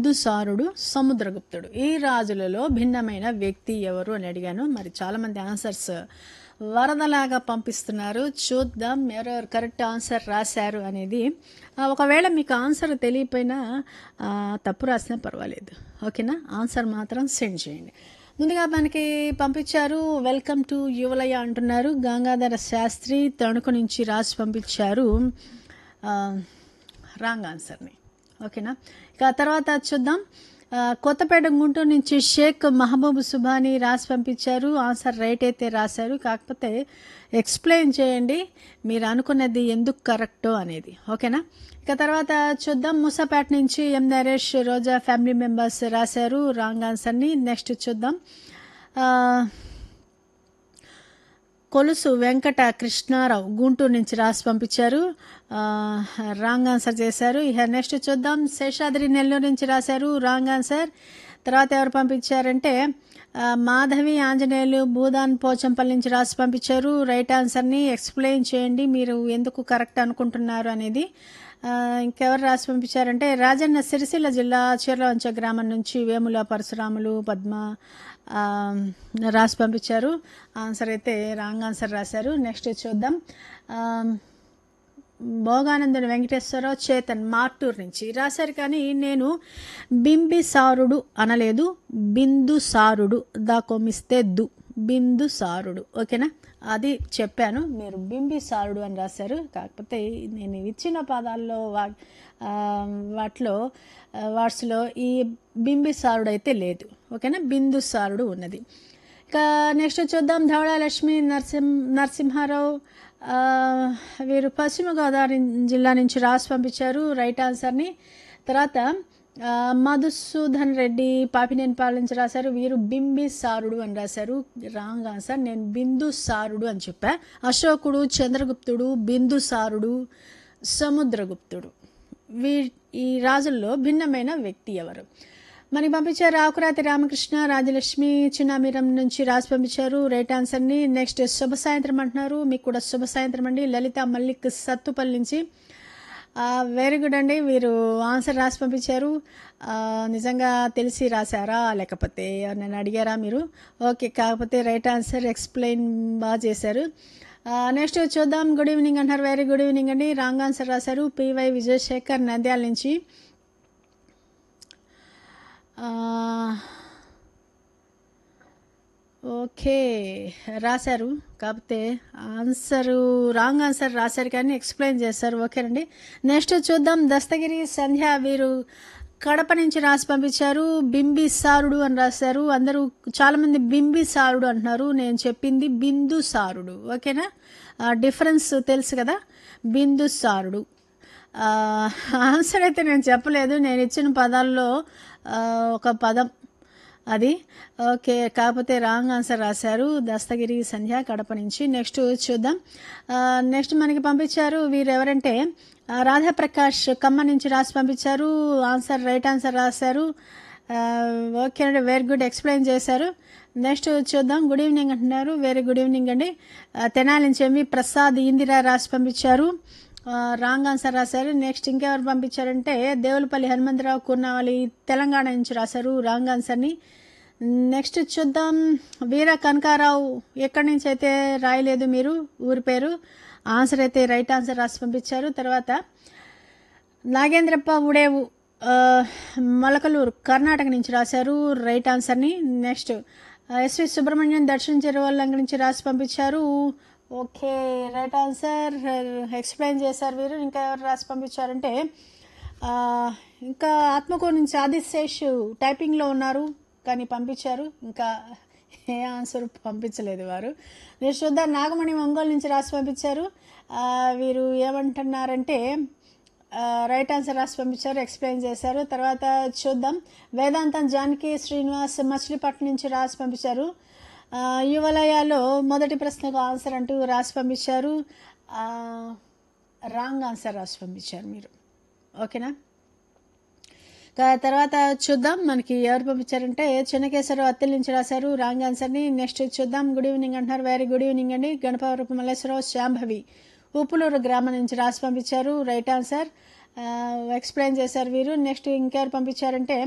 బిందుసారుడు సముద్రగుప్తుడు ఈ రాజులలో భిన్నమైన వ్యక్తి ఎవరు అని అడిగాను మరి చాలామంది ఆన్సర్స్ వరదలాగా పంపిస్తున్నారు చూద్దాం ఎవరెవరు కరెక్ట్ ఆన్సర్ రాశారు అనేది ఆ, ఒకవేళ మీకు ఆన్సర్ తెలియపోయినా ఆ, తప్పు రాసినా పర్వాలేదు ఓకేనా ఆన్సర్ మాత్రం సెండ్ చేయండి ముందుగా మనకి పంపించారు వెల్కమ్ టు యువలయ అంటున్నారు గంగాధర శాస్త్రి తణుకు నుంచి రాసి పంపించారు రాంగ్ ఆన్సర్ని ఓకేనా ఇక ఆ తర్వాత చూద్దాం ఆ, కొత్తపేట గుంటూరు నుంచి షేక్ మహబూబ్ సుబాని రాసి పంపించారు ఆన్సర్ రైట్ అయితే రాశారు కాకపోతే ఎక్స్ప్లెయిన్ చేయండి మీరు అనుకున్నది ఎందుకు కరెక్టో అనేది ఓకేనా ఇక తర్వాత చూద్దాం మూసాపేట నుంచి M Naresh Roja family members రాశారు రాంగ్ ఆన్సర్ని నెక్స్ట్ చూద్దాం ఆ, కొలుసు వెంకట కృష్ణారావు గుంటూరు నుంచి రాసి పంపించారు ఆ, రాంగ్ ఆన్సర్ చేశారు ఇక నెక్స్ట్ చూద్దాం శేషాద్రి నెల్లూరు నుంచి రాశారు రాంగ్ ఆన్సర్ తర్వాత ఎవరు పంపించారంటే ఆ, మాధవి ఆంజనేయులు భూదాన్ పోచంపల్లి నుంచి రాసి పంపించారు రైట్ ఆన్సర్ని ఎక్స్ప్లెయిన్ చేయండి మీరు ఎందుకు కరెక్ట్ అనుకుంటున్నారు అనేది ఆ, ఇంకెవరు రాసి పంపించారంటే రాజన్న సిరిసిల్ల జిల్లా చీర్లవంచ గ్రామం నుంచి వేముల పరశురాములు పద్మ ఆ, రాసి పంపించారు ఆన్సర్ అయితే రాంగ్ ఆన్సర్ రాశారు నెక్స్ట్ చూద్దాం ఆ, భోగానందన్ వెంకటేశ్వరరావు చేతన్ మార్టూర్ నుంచి రాశారు కానీ నేను బింబిసారుడు అనలేదు బిందు సారుడు దాకొమిస్తే దు బిందు సారుడు ఓకేనా అది చెప్పాను మీరు బింబిసారుడు అని రాశారు కాకపోతే నేను ఇచ్చిన పదాల్లో వా ఆ, వాటిలో ఆ, వాట్స్లో ఈ బింబిసారుడు అయితే లేదు ఓకేనా బిందుసారుడు ఉన్నది ఇక నెక్స్ట్ చూద్దాం ధవళ లక్ష్మి నరసింహ నరసింహారావు ఆ, వీరు పశ్చిమ గోదావరి జిల్లా నుంచి రాసి పంపించారు రైట్ ఆన్సర్ని తర్వాత ఆ, మధుసూదన్ రెడ్డి పాపినేనిపాల నుంచి రాశారు వీరు బింబి సారుడు అని రాశారు రాంగ్ ఆన్సర్ నేను బిందు సారుడు అని చెప్పా అశోకుడు చంద్రగుప్తుడు బిందు సారుడు సముద్రగుప్తుడు వీ ఈ రాజుల్లో భిన్నమైన వ్యక్తి ఎవరు మనకి పంపించారు ఆకురాతి రామకృష్ణ రాజలక్ష్మి చిన్నామిరం నుంచి రాసి పంపించారు రైట్ ఆన్సర్ని నెక్స్ట్ శుభ సాయంత్రం అంటున్నారు మీకు కూడా శుభ సాయంత్రం అండి లలిత మల్లిక్ సత్తుపల్లి నుంచి వెరీ గుడ్ అండి వీరు ఆన్సర్ రాసి పంపించారు ఆ, నిజంగా తెలిసి రాశారా లేకపోతే నన్ను అడిగారా మీరు ఓకే కాకపోతే రైట్ ఆన్సర్ ఎక్స్ప్లెయిన్ బాగా చేశారు నెక్స్ట్ చూద్దాం గుడ్ ఈవినింగ్ అంటారు వెరీ గుడ్ ఈవినింగ్ అండి రాంగ్ ఆన్సర్ రాశారు పివై విజయశేఖర్ నంద్యాల నుంచి ఆ, ఓకే రాశారు కాకపోతే ఆన్సరు రాంగ్ ఆన్సర్ రాశారు కానీ ఎక్స్ప్లెయిన్ చేశారు ఓకేనండి నెక్స్ట్ చూద్దాం దస్తగిరి సంధ్య వీరు కడప నుంచి రాసి పంపించారు బింబి సారుడు అని రాశారు అందరూ చాలామంది బింబి సారుడు అంటున్నారు నేను చెప్పింది బిందు సారుడు ఓకేనా ఆ, డిఫరెన్స్ తెలుసు కదా బిందు సారుడు ఆ, ఆన్సర్ అయితే నేను చెప్పలేదు నేను ఇచ్చిన పదాల్లో ఆ, ఒక పదం అది ఓకే కాకపోతే రాంగ్ ఆన్సర్ రాశారు దస్తగిరి సంధ్య కడప నుంచి నెక్స్ట్ చూద్దాం ఆ, నెక్స్ట్ మనకి పంపించారు వీరు ఎవరంటే ఆ, రాధాప్రకాష్ ఖమ్మం నుంచి రాసి పంపించారు ఆన్సర్ రైట్ ఆన్సర్ రాశారు ఆ, ఓకే అండి వెరీ గుడ్ ఎక్స్ప్లెయిన్ చేశారు నెక్స్ట్ చూద్దాం గుడ్ ఈవినింగ్ అంటున్నారు వెరీ గుడ్ ఈవినింగ్ అండి ఆ, తెనాలి నుంచి ఏమి ప్రసాద్ ఇందిరా రాసి పంపించారు ఆ, రాంగ్ ఆన్సర్ రాశారు నెక్స్ట్ ఇంకెవరు పంపించారంటే దేవులపల్లి హనుమంతరావు కూర్నావళి తెలంగాణ నుంచి రాశారు రాంగ్ ఆన్సర్ని నెక్స్ట్ చూద్దాం వీర కనకారావు ఎక్కడి నుంచి అయితే రాయలేదు మీరు ఊరి పేరు ఆన్సర్ అయితే రైట్ ఆన్సర్ రాసి పంపించారు తర్వాత నాగేంద్రప్ప ఉడేవు ఆ, మొలకలూరు కర్ణాటక నుంచి రాశారు రైట్ ఆన్సర్ని నెక్స్ట్ ఎస్వి సుబ్రహ్మణ్యం దర్శన్ చెరువల్లంక నుంచి రాసి పంపించారు ఓకే రైట్ ఆన్సర్ ఎక్స్ప్లెయిన్ చేశారు వీరు ఇంకా ఎవరు రాసి పంపించారంటే ఆ, ఇంకా ఆత్మకూరు నుంచి ఆదిశేష్ టైపింగ్లో ఉన్నారు కానీ పంపించారు ఇంకా ఏ ఆన్సర్ పంపించలేదు వారు నెక్స్ట్ చూద్దాం నాగమణి ఒంగోలు నుంచి రాసి పంపించారు ఆ, వీరు ఏమంటున్నారంటే ఆ, రైట్ ఆన్సర్ రాసి పంపించారు ఎక్స్ప్లెయిన్ చేశారు తర్వాత చూద్దాం వేదాంతం జానకి శ్రీనివాస్ మచిలీపట్నం నుంచి రాసి పంపించారు ఆ, యువలయాలో మొదటి ప్రశ్నకు ఆన్సర్ అంటూ రాసి పంపించారు ఆ, రాంగ్ ఆన్సర్ రాసి పంపించారు మీరు ఓకేనా కా- తర్వాత చూద్దాం మనకి ఎవరు పంపించారంటే చిన్నకేశ్వరరావు అత్తెల నుంచి రాశారు రాంగ్ ఆన్సర్ని నెక్స్ట్ చూద్దాం గుడ్ ఈవినింగ్ అంటున్నారు వెరీ గుడ్ ఈవినింగ్ అండి గణపవరపు మల్లేశ్వరరావు శాంభవి ఉప్పులూరు గ్రామం నుంచి రాసి పంపించారు రైట్ ఆన్సర్ ఎక్స్ప్లెయిన్ చేశారు వీరు నెక్స్ట్ ఇంకెవరు పంపించారంటే